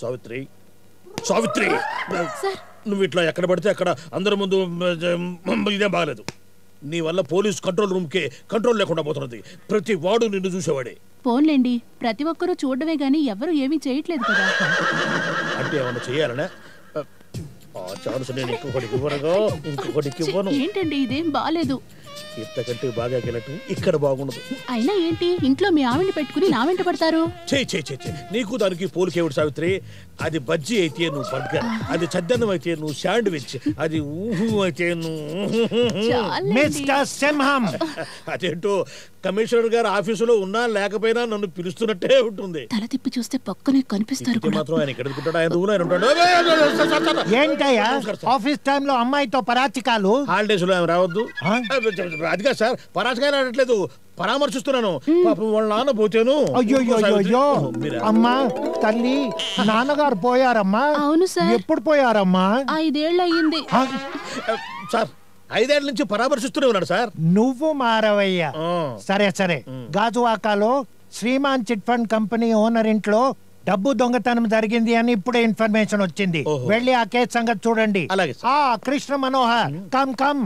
Savitri Savitri sir నువ్వు ఇట్లా ఎక్కడ పడితే అక్కడ అందరి ముందు మ్, ఇదేం బాగలేదు నీ వల్ల పోలీస్ కంట్రోల్ రూమ్కే కంట్రోల్ లేకుండా పోతున్నది ప్రతి వాడు నిన్ను చూసేవాడే ఫోన్లేండి ప్రతి ఒక్కరూ చూడడమే గాని ఎవరు ఏమీ చేయట్లేదు కదా అంటే ఏమన్నా చేయాలనే ఆ ఛాన్స్ నేను ఇంకొకటికి ఇవ్వనుగా ఇంకొకటికి ఇవ్వను ఏంటండి ఇదేం బాలేదు ఇంతకంటే బాగా గెలటం ఇక్కడ బాగుండదు అయినా ఏంటి ఇంట్లో మీ ఆవిడ్ని పెట్టుకుని నా వెంట పడతారు చేయి చేయి చేయి చేయి. నీకు దానికి పోలికేవిడు సావిత్రి అది బజ్జీ అయితే నువ్వు బర్గర్ అది చద్దన్నం అయితే నువ్వు శాండ్విచ్ అది ఊహు అయితే నువ్వు చాలండి. మిస్టర్ సింహం అదేంటో కమిషనర్ గారు ఆఫీసులో ఉన్నా లేకపోయినా నన్ను పిలుస్తున్నట్టే ఉంటుంది తల తిప్పి చూస్తే పక్కనే కనిపిస్తారు ఇది కూడా మాత్రం ఆయన ఇక్కడ అనుకుంటాడు ఆయన రూమ్ ఆయన ఉంటాడు ఏంటయ్యా నమస్కారం సార్. ఆఫీస్ టైంలో అమ్మాయితో పరాచికాలు హాలిడేస్ లో ఆమె రావద్దు ఆ? అది కాదు సార్ పరాజకాయలు ఆడట్లేదు పరామర్శిస్తున్నాను పాపం వాళ్ళ నాన్న పోతేను అయ్యో మీరా? అమ్మా తల్లి నాన్నగారు పోయారమ్మా అవును సార్ ఎప్పుడు పోయారమ్మా ఐదేళ్ళు అయ్యింది ఆ, సార్ ఐదేళ్ల నుంచి పరామర్శిస్తూనే ఉన్నాడు సార్ నువ్వు మారవయ్యా ఆ. సరే సరే గాజువాకాలో Sriman chit fund company owner ఇంట్లో డబ్బు దొంగతనం జరిగింది అని ఇప్పుడే ఇన్ఫర్మేషన్ వచ్చింది ఓహో. వెళ్ళి ఆ కేసు సంగతి చూడండి అలాగే సార్. ఆ Krishna Manohar come come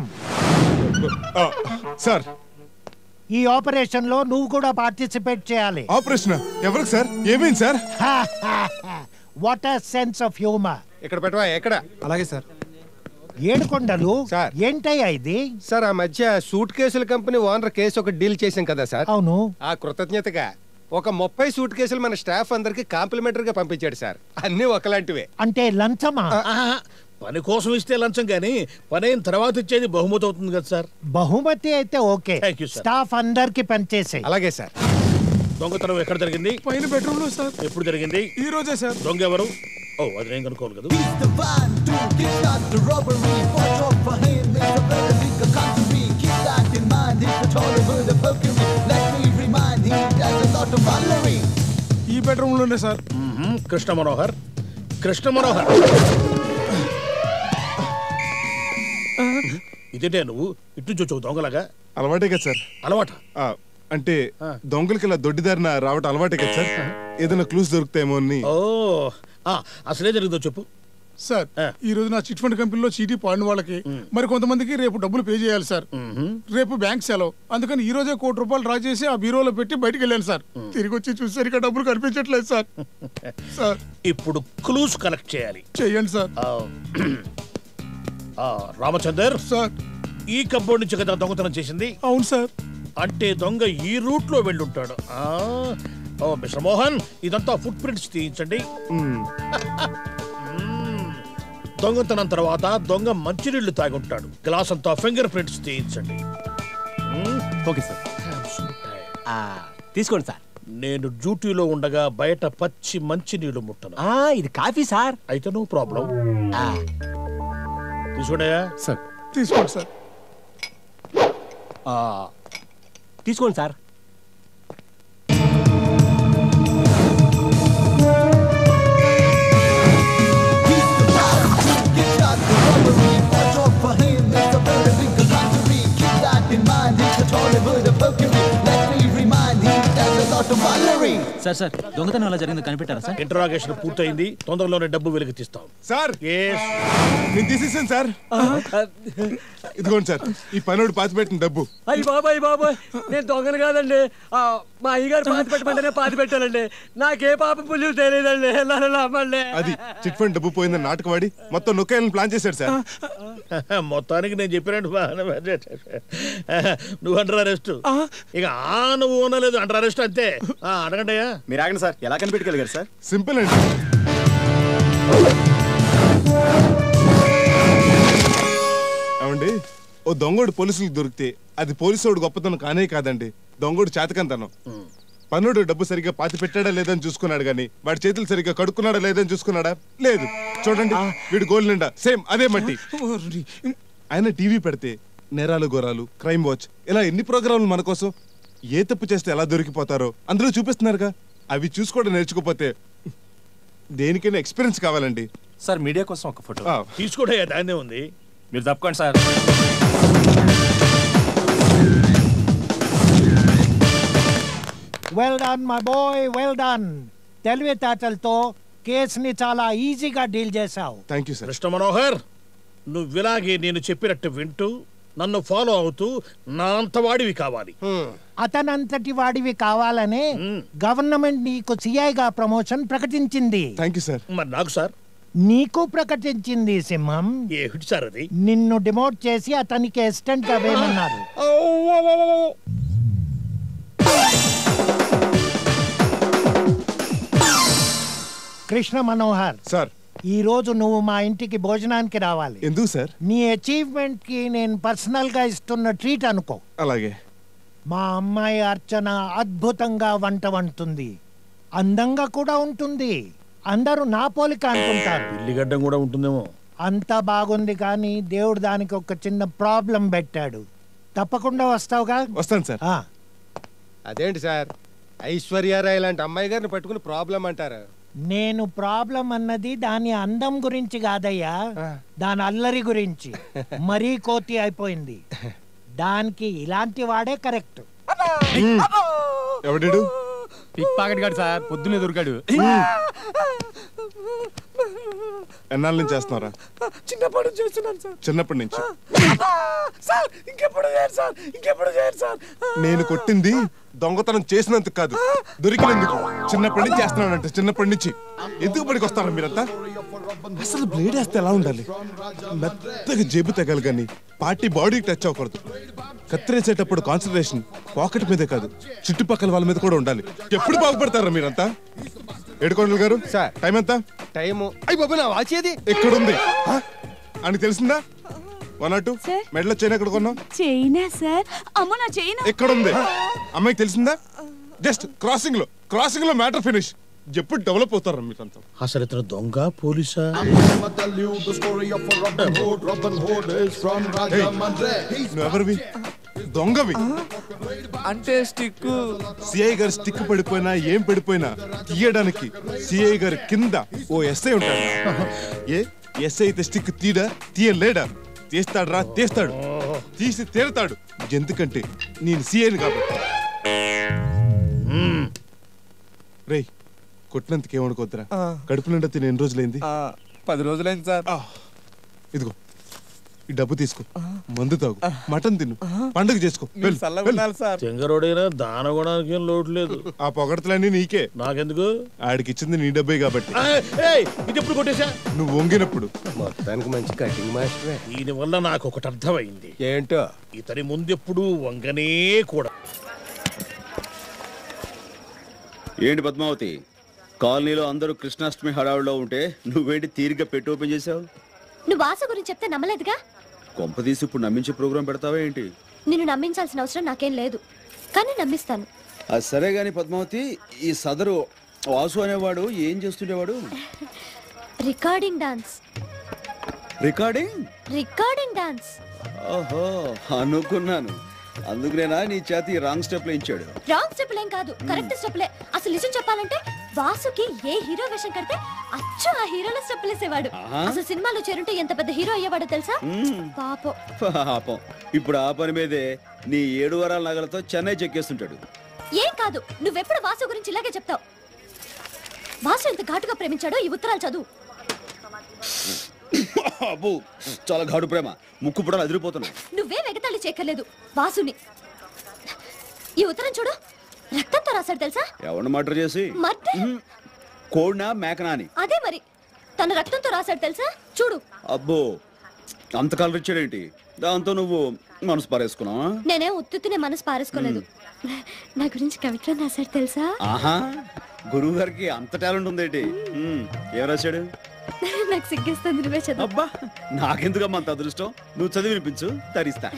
sir ఈ ఆపరేషన్ లో నువ్వు కూడా పార్టిసిపేట్ చేయాలి ఆపరేషన్ ఎవరికి సార్ ఏమైంది sir what a sense of humour ఇక్కడ పెట్టవా ఎక్కడ అలాగే సార్ ఏడుకొండలు సార్. ఏంటయ్యా ఇది సార్ ఆ మధ్య సూట్ కేసుల కంపెనీ ఓనర్ కేసు ఒక డీల్ చేశాం కదా సార్ అవును ఆ కృతజ్ఞతగా ఒక ముప్పై సూట్ కేసులు మన స్టాఫ్ అందరికి కాంప్లిమెంటరీగా పంపించాడు సార్ అన్ని ఒకలాంటివే అంటే లంచమా ఆహా, పని కోసం ఇస్తే లంచం కానీ పని అయిన తర్వాత ఇచ్చేది బహుమతి అవుతుంది కదా సార్ బహుమతి అయితే okay Thank you, sir. Staff అందరికి పనిచేసే అలాగే సార్ దొంగతనం ఎక్కడ జరిగింది పైన బెడ్రూమ్ లో సార్ ఎప్పుడు జరిగింది ఈ రోజే సార్ దొంగ ఎవరు ఓ అది నేను కనుక్కోవాలి కదా the van to kickstart the robbery. Watch out for him, it's a very big country. Keep that in mind, he's the taller bird of Mercury. Let me remind him, there's a lot of Valerie. ఈ bedroom లోనే sir మ్మ్, కృష్ణ మనోహర్ కృష్ణ మనోహర్ ఇదేంటే నువ్వు ఇటు నుంచి వచ్చావు దొంగలాగా అలవాటే కదా సార్ అలవాట ఆ, అంటే దొంగలకి ఇలా దొడ్డిదారిన రావటం అలవాటే కదా సార్ ఏదైనా క్లూస్ దొరుకుతాయేమో అని ఓ ఆ, అసలే జరిగిందో చెప్పు సార్ ఆ. ఈ రోజు నా చిట్ ఫండ్ కంపెనీలో చీటీ పాడిన వాళ్ళకి మరి కొంతమందికి రేపు డబ్బులు పే చేయాలి సార్ రేపు బ్యాంక్ సెలవు అందుకని ఈ రోజే కోటి రూపాయలు డ్రా చేసి ఆ బీరోలో పెట్టి బయటికి వెళ్ళాను సార్ తిరిగి వచ్చి చూసేసరికి డబ్బులు కనిపించట్లేదు సార్ సార్ ఇప్పుడు క్లూస్ కలెక్ట్ చేయాలి చెయ్యండి సార్ ఆ, ఆ, రామచందర్ సార్ ఈ కంపౌండ్ నుంచి కదా దొంగతనం చేసింది అవును సార్ అంటే దొంగ ఈ రూట్ లో వెళ్ళుంటాడు ఆ, ఓ మిస్టర్ మోహన్ ఇదంతా ఫుట్ ప్రింట్స్ తీయించండి మ్మ్. దొంగతనం తర్వాత దొంగ మంచినీళ్లు తాగుంటాడు గ్లాస్ అంతా ఫింగర్ ప్రింట్స్ తీయించండి మ్మ్. ఓకే సార్ తీసుకోండి సార్ నేను డ్యూటీలో ఉండగా బయట పచ్చి మంచినీళ్లు ముట్టను ఆ, ఇది కాఫీ సార్ అయితే నో ప్రాబ్లం ఆ, తీసుకున్నాయా సార్ తీసుకోండి సార్ ఆ, తీసుకోండి sir Kickstart the robbery. Watch out for him, it's a very big country. Keep that in mind, he's the taller bird of Mercury. Let me remind him, there's a lot of Valerie. Sir sir దొంగతనం ఎలా జరిగిందో కనిపెట్టారా sir interrogation పూర్తయింది తొందరలోనే డబ్బు వెలికి తీస్తాం sir Yes. నేను తీసేసాను సార్ ఇదిగోండి సార్ ఈ పనోడు పాతి పెట్టిన డబ్బు అయ్యి బాబాయ్ బాబాయ్ నేను దొంగను కాదండి ఆ, మా అయ్యగారు పాతి పెట్టమంటేనే పాతి పెట్టానండి నాకే పాప పుల్లు తెలియదండి నన్ను నమ్మండి అది చిట్ ఫండ్ డబ్బు పోయిందని నాటకవాడి మొత్తం నొక్కాయాలని ప్లాన్ చేశాడు సార్ మొత్తానికి నేను చెప్పినట్టు బాగానే పనిచేశాడు. నువ్వు అంటారా రెస్ట్ ఇక ఆ నువ్వు అనలేదు అంటారా రెస్ట్ అంతే ఆ, అడగండి అయ్యా మీరు ఆగండి సార్ ఎలా కనిపెట్టగలిగారు సార్ సింపుల్ అండి ఏమండి ఓ దొంగోడు పోలీసులకు దొరికితే అది పోలీసోడు గొప్పతనం కానే కాదండి దొంగోడు చేతకంతనం పన్నుడు డబ్బు సరిగ్గా పాతి పెట్టాడా లేదని చూసుకున్నాడు గాని వాడి చేతులు సరిగ్గా కడుక్కున్నాడా లేదని చూసుకున్నాడా లేదు చూడండి వీడు గోల్ నిండా సేమ్ అదే మట్టి ఆయన టీవీ పెడితే నేరాలు గోరాలు క్రైమ్ వాచ్ ఇలా ఎన్ని ప్రోగ్రాంలు మన కోసం ఏ తప్పు చేస్తే ఎలా దొరికిపోతారో అందులో చూపిస్తున్నారుగా అవి చూసుకోవడం నేర్చుకోపోతే దేనికైనా ఎక్స్పీరియన్స్ కావాలండి సార్ మీడియా కోసం ఒక ఫోటో ఆ, తీసుకోడే దాన్నే ఉంది మీరు తప్పుకోండి sir well done my boy well done తెలివితేటలతో కేసుని చాలా ఈజీగా డీల్ చేశావు thank you sir Krishna Manohar నువ్వు ఇలాగే నేను చెప్పినట్టు వింటూ నన్ను ఫాలో అవుతూ నా అంతవాడివి కావాలి అతనంతటి వాడివి కావాలనే గవర్నమెంట్ నీకు సిఐగా ప్రమోషన్ ప్రకటించింది థ్యాంక్ యూ సార్ మరి నాకు సార్ నీకు ప్రకటించింది సింహం ఏమిటి సార్ అది నిన్ను డిమోట్ చేసి అతనికి అసిస్టెంట్ గా వేయమన్నారు కృష్ణ మనోహర్ సార్ ఈ రోజు నువ్వు మా ఇంటికి భోజనానికి రావాలి ఎందుకు సార్ నీ అచీవ్మెంట్ కి నేను పర్సనల్ గా ఇస్తున్న ట్రీట్ అనుకో అలాగే మా అమ్మాయి అర్చన అద్భుతంగా వంట వండుతుంది అందంగా కూడా ఉంటుంది అందరూ నా పోలిక అనుకుంటారు పిల్లిగడ్డం కూడా ఉంటుందేమో అంతా బాగుంది కానీ దేవుడు దానికి ఒక చిన్న ప్రాబ్లం పెట్టాడు తప్పకుండా వస్తావుగా వస్తాను సార్ ఆ, అదేంటి సార్ ఐశ్వర్యారాయ్ లాంటి అమ్మాయి గారిని పట్టుకుని ప్రాబ్లం అంటారు నేను ప్రాబ్లం అన్నది దాని అందం గురించి కాదయ్యా దాని అల్లరి గురించి మరీ కోతి అయిపోయింది దానికి ఇలాంటి వాడే కరెక్ట్ ఎవడు పిక్ పాకెట్ గాడు సార్ పొద్దున్నే దొరికాడు ఎన్నాళ్ళ నుంచి చేస్తున్నారా చిన్నప్పుడు చేస్తున్నాను సార్ చిన్నప్పటి నుంచి సార్ ఇంకెప్పుడు చేయరు సార్ ఇంకెప్పుడు చేయరు సార్ నేను కొట్టింది దొంగతనం చేసినందుకు కాదు దొరికినందుకు చిన్నప్పటి నుంచి చేస్తున్నానంట చిన్నప్పటి నుంచి ఎందుకు పనికి వస్తారా మీరంతా అసలు బ్లేడ్ వేస్తే ఎలా ఉండాలి మెత్తగా జేబు తగాలి కానీ పార్టీ బాడీకి టచ్ అవ్వకూడదు కత్తిరేసేటప్పుడు కాన్సన్ట్రేషన్ పాకెట్ మీదే కాదు చుట్టుపక్కల వాళ్ళ మీద కూడా ఉండాలి ఎప్పుడు బాగుపడతారా మీరంతా ఏడుకొండలు గారు సార్. టైం ఎంత టైము అయ్యి బాబు నా వాచేది ఎక్కడుంది అని తెలిసిందా వన్ నాట్ టూ సార్. మెడలో చైన్ ఎక్కడ కొన్నావు చైనా సార్ అమ్మ నా చైనా ఎక్కడుంది అమ్మాయికి తెలిసిందా జస్ట్ క్రాసింగ్ లో క్రాసింగ్ లో మ్యాటర్ ఫినిష్ ఎప్పుడు డెవలప్ అవుతారా మీరంతా అసలు ఇతను దొంగ పోలీసా I'ma tell you the story of a Robin Hood. Robin Hood is from Rajamandre. He's నువ్వెవరివి దొంగవి అంటే స్టిక్ సిఐ గారి స్టిక్ పడిపోయినా ఏం పడిపోయినా తీయడానికి సిఐ గారి కింద ఓ ఎస్ఐ ఉంటాడు ఏ ఎస్ఐ అయితే స్టిక్ తీడా తీయలేడా తీస్తాడురా తీస్తాడు తీసి తీరతాడు ఎందుకంటే నేను సిఐని కాబట్టి రే కొట్టినందుకు ఏమనుకోద్దురా కడుపు నిండా తిని ఎన్ని రోజులైంది పది రోజులైంది సార్ ఆ, ఇదిగో ఈ డబ్బు తీసుకో మందు తాగు మటన్ తిను పండుగ చేసుకో వెళ్ళు, వెళ్ళు. సార్ చెంగరోడైనా దానగుణానికి ఏం లోటు లేదు ఆ పొగడతలన్నీ నీకే నాకెందుకు ఆడికి ఇచ్చింది నీ డబ్బే కాబట్టి ఆ, ఏయ్, ఇది ఎప్పుడు కొట్టేశా నువ్వు వంగినప్పుడు మొత్తానికి మంచి కటింగ్ మాస్టరే దీని వల్ల నాకు ఒకటి అర్థమైంది ఏంటో ఇతని ముందెప్పుడు వంగనే కూడా ఏంటి పద్మావతి కాలనీలో అందరూ కృష్ణాష్టమి హడావుడిలో ఉంటే నువ్వేంటి తీరిగ్గా పెట్టి ఓపెన్ చేసావు నువ్వు ఆశ గురించి చెప్తే నమ్మలేదుగా కొంప తీసి ఇప్పుడు నమ్మించే ప్రోగ్రాం పెడతావా ఏంటి నిన్ను నమ్మించాల్సిన అవసరం నాకేం లేదు కానీ నమ్మిస్తాను అది సరే గాని పద్మావతి ఈ సదరు వాసు అనేవాడు ఏం చేస్తుండేవాడు recording dance recording recording dance ఓహో అనుకున్నాను అందుకునేనా నీ చేతి రాంగ్ స్టెప్ ఇచ్చాడు రాంగ్ స్టెప్లేం ఏం కాదు కరెక్ట్ స్టెప్లే అసలు నిజం చెప్పాలంటే వాసుకి ఏ హీరో వేషం కడితే అచ్చు ఆ హీరోలో స్టెప్పులు వేసేవాడు ఆహా. అసలు సినిమాలో చేరుంటే ఎంత పెద్ద హీరో అయ్యేవాడో తెలుసా మ్మ్. పాపం పాపం ఇప్పుడు ఆ పని మీదే నీ ఏడు వరాల నగలతో చెన్నై చెక్కేస్తుంటాడు ఏం కాదు నువ్వెప్పుడు వాసు గురించి ఇలాగే చెప్తావు వాసు ఎంత ఘాటుగా ప్రేమించాడో ఈ ఉత్తరాలు చదువు అబ్బో చాలా ఘాటు ప్రేమ ముక్కు పుడలు అదిరిపోతున్నాయి నువ్వే వెగతాళి చేయక్కర్లేదు వాసుని ఈ ఉత్తరం చూడు రక్తంతో రాశాడు తెలుసా ఎవరిని మర్డర్ చేసి మర్డర్ కోడినా మేకనా అని అదే మరి తన రక్తంతో రాశాడు తెలుసా చూడు అబ్బో అంత కలర్ ఇచ్చాడేంటి దాంతో నువ్వు మనసు పారేసుకున్నావా నేనేం ఉత్తునే మనసు పారేసుకోలేదు నా గురించి కవిత్వం రాశాడు తెలుసా ఆహా గురువు గారికి అంత టాలెంట్ ఉందేంటి ఉమ్, ఏం రాశాడు నాకు సిగ్గేస్తుంది నువ్వే చదువు అబ్బా నాకెందుకమ్మా అంత అదృష్టం నువ్వు చదివి వినిపించు తరిస్తా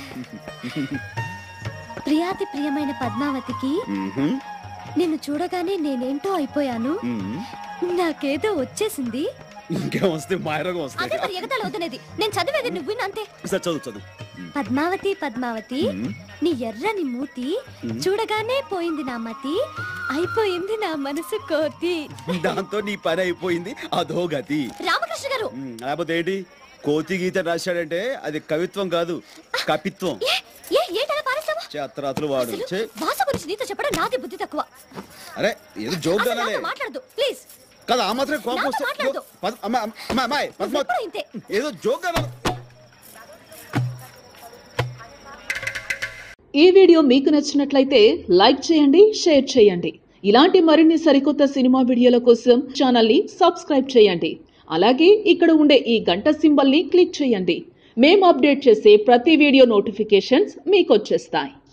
ప్రియాతి ప్రియమైన పద్మావతికి మ్మ్హ్మ్. నిన్ను చూడగానే నేనేంటో అయిపోయాను మ్మ్. నాకేదో వచ్చేసింది ఇంకేం వస్తే మాయరోగం అదే వస్తాయి మరి ఎగతాళి అవుతున్నది నేను చదివేది నువ్వు విను అంతే సరే చదువు చదువు పద్మావతి పద్మావతి మ్మ్. నీ ఎర్రని మూతి మ్మ్. చూడగానే పోయింది నా మతి అయిపోయింది నా మనసు కోతి దాంతో నీ పని అయిపోయింది అదో గతి రామకృష్ణ గారు ఉమ్, లేకపోతే ఏంటి కోతి గీత రాశాడంటే అది కవిత్వం కాదు కపిత్వం ఏ ఏ ఏంటలా పారేస్తావా చేతరాతులు వాడు అసలు ఛే, భాష గురించి నీతో చెప్పడం నాది బుద్ధి తక్కువ అరే ఏదో జోక్ అసలు అనాలే నాతో మాట్లాడదు ప్లీజ్ కదా ఆ మాత్రం కోపం నాతో వస్తే మాట్లాడదు. పద్మ- అమ్మ- అమ్మ- అమ్మాయి పద్మావతి ఎప్పుడు ఇంతే ఏదో జోక్ గా ఈ వీడియో మీకు నచ్చినట్లయితే లైక్ చేయండి షేర్ చేయండి ఇలాంటి మరిన్ని సరికొత్త సినిమా వీడియోల కోసం ఛానల్ని సబ్స్క్రైబ్ చేయండి అలాగే ఇక్కడ ఉండే ఈ గంట సింబల్ని క్లిక్ చేయండి మేము అప్డేట్ చేసే ప్రతి వీడియో నోటిఫికేషన్స్ మీకు వచ్చేస్తాయి